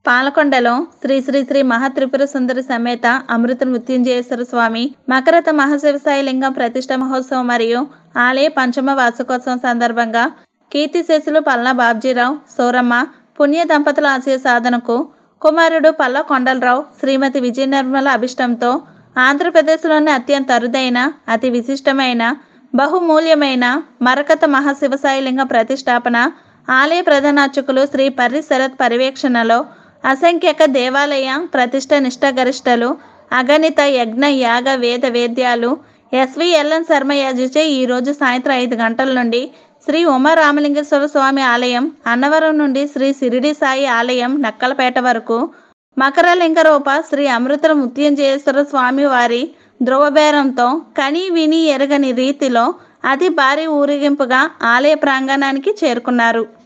పాలకొండలో శ్రీ శ్రీ శ్రీ మహాత్రిపుర సుందరి సమేత అమృత మృత్యుంజయేశ్వర స్వామి మకరత మహాశివసాయి లింగం ప్రతిష్ట మహోత్సవం మరియు ఆలయ పంచమ వార్షికోత్సవం సందర్భంగా కీర్తిశేషులు పల్లా బాబ్జీరావు సోరమ్మ పుణ్య దంపతుల ఆశయ సాధనకు కుమారుడు పల్ల కొండలరావు శ్రీమతి విజయ నిర్మల అభిష్టంతో ఆంధ్రప్రదేశ్లోని అత్యంత అరుదైన అతి విశిష్టమైన బహుమూల్యమైన మరకత మహాశివసాయి లింగ ప్రతిష్టాపన ఆలయ ప్రధానార్చకులు శ్రీ పర్రి శరత్ పర్యవేక్షణలో అసంఖ్యాక దేవాలయ ప్రతిష్ట నిష్టగరిష్టలు అగణిత యజ్ఞ యాగ వేద వేద్యాలు ఎస్విఎల్ఎన్ శర్మయాజిచే ఈరోజు సాయంత్రం ఐదు గంటల నుండి శ్రీ ఉమా రామలింగేశ్వర స్వామి ఆలయం అన్నవరం నుండి శ్రీ సిరిడి సాయి ఆలయం నక్కలపేట వరకు మకరలింగ రూప శ్రీ అమృత మృత్యుంజయేశ్వర స్వామి వారి ధ్రువబేరంతో కని విని ఎరగని రీతిలో అతి భారీ ఊరేగింపుగా ఆలయ ప్రాంగణానికి చేరుకున్నారు